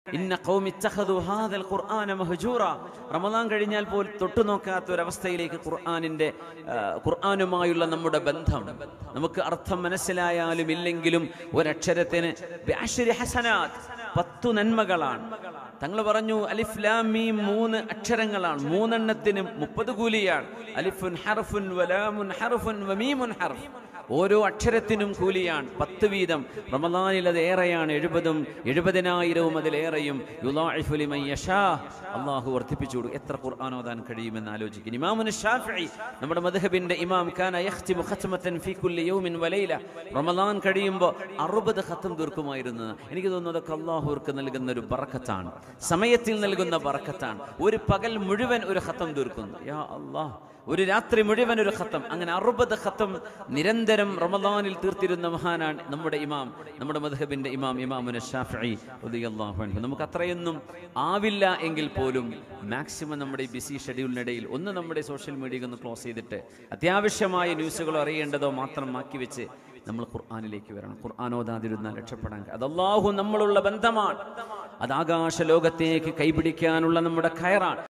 ഇന്ന ഖൗമി ഇത്തഖദു ഹാദൽ ഖുർആന മഹ്ജൂറ റമദാൻ കഴിഞ്ഞാൽ പോൽ തൊട്ടു നോക്കാത്ത ഒരവസ്ഥയിലേക്ക് ഖുർആനിന്റെ ആ, ഖുർആനുമായുള്ള നമ്മുടെ ബന്ധം നമുക്ക് അർത്ഥം മനസ്സിലായാലും ഇല്ലെങ്കിലും ഒരക്ഷരത്തിന് ബിഅശ്രി ഹസനാത്ത് പത്തു നന്മകളാണ് തങ്ങൾ പറഞ്ഞു അലിഫ് ലാം മീം മൂന്ന് അക്ഷരങ്ങളാണ് മൂന്നെണ്ണത്തിന് മുപ്പത് കൂലിയാണ് അലിഫുൻ ഹർഫുൻ വലാമുൻ ഹർഫുൻ വമീമുൻ ഹർഫ് ഓരോ അക്ഷരത്തിനും കൂലിയാണ് പത്ത് വീതം റമദാനിൽ അത് ഏറെയാണ് എഴുപതും എഴുപതിനായിരവും അതിലേറെയും യുളാഇഫു ലിമൻ യശാ. അള്ളാഹു വർദ്ധിപ്പിച്ചു കൊടുക്കും എത്ര ഖുർആൻ ഓതാൻ കഴിയുമെന്ന് ആലോചിക്കും ഇമാമുന ഷാഫിഈ നമ്മുടെ മദ്ഹബിന്റെ ഇമാം കാന യഖ്തിമു ഖത്മതൻ ഫീ കുല്ലി യൗമിൻ വലൈല റമദാൻ കഴിയുമ്പോൾ അറുപത് ഖത്തം തീർക്കുമായിരുന്നു എനിക്ക് തോന്നുന്നത് അതൊക്കെ അള്ളാഹുർക്ക് നൽകുന്ന ഒരു ബറക്കത്താണ് സമയത്തിൽ നൽകുന്ന ബറക്കത്താണ് ഒരു പകൽ മുഴുവൻ ഒരു ഖത്തം തീർക്കുന്നു യാ അള്ളാഹ് ഒരു രാത്രി മുഴുവൻ ഒരു ഖത്തം അങ്ങനെ അറുപത് ഖത്തം നിരന്തരം റമദാനിൽ തീർത്തിരുന്ന മഹാനാണ് നമ്മുടെ ഇമാം നമ്മുടെ മദ്ഹബിന്റെ ഇമാം ഇമാമുന ഷാഫിഈ റളിയല്ലാഹു അൻഹു നമുക്ക് അത്രയൊന്നും ആവില്ല എങ്കിൽ പോലും മാക്സിമം നമ്മുടെ ഈ ബിസി ഷെഡ്യൂളിനിടയിൽ ഒന്ന് നമ്മുടെ സോഷ്യൽ മീഡിയ ഒന്ന് ക്ലോസ് ചെയ്തിട്ട് അത്യാവശ്യമായ ന്യൂസുകൾ അറിയേണ്ടതോ മാത്രം മാക്കി വെച്ച് നമ്മൾ ഖുർആാനിലേക്ക് വരണം ഖുർആൻ ഓതാതിരുന്നാൽ രക്ഷപ്പെടാൻ അത് അള്ളാഹു നമ്മളുള്ള ബന്ധമാണ് അത് ആകാശ ലോകത്തേക്ക് കൈപിടിക്കാനുള്ള നമ്മുടെ കയറാണ്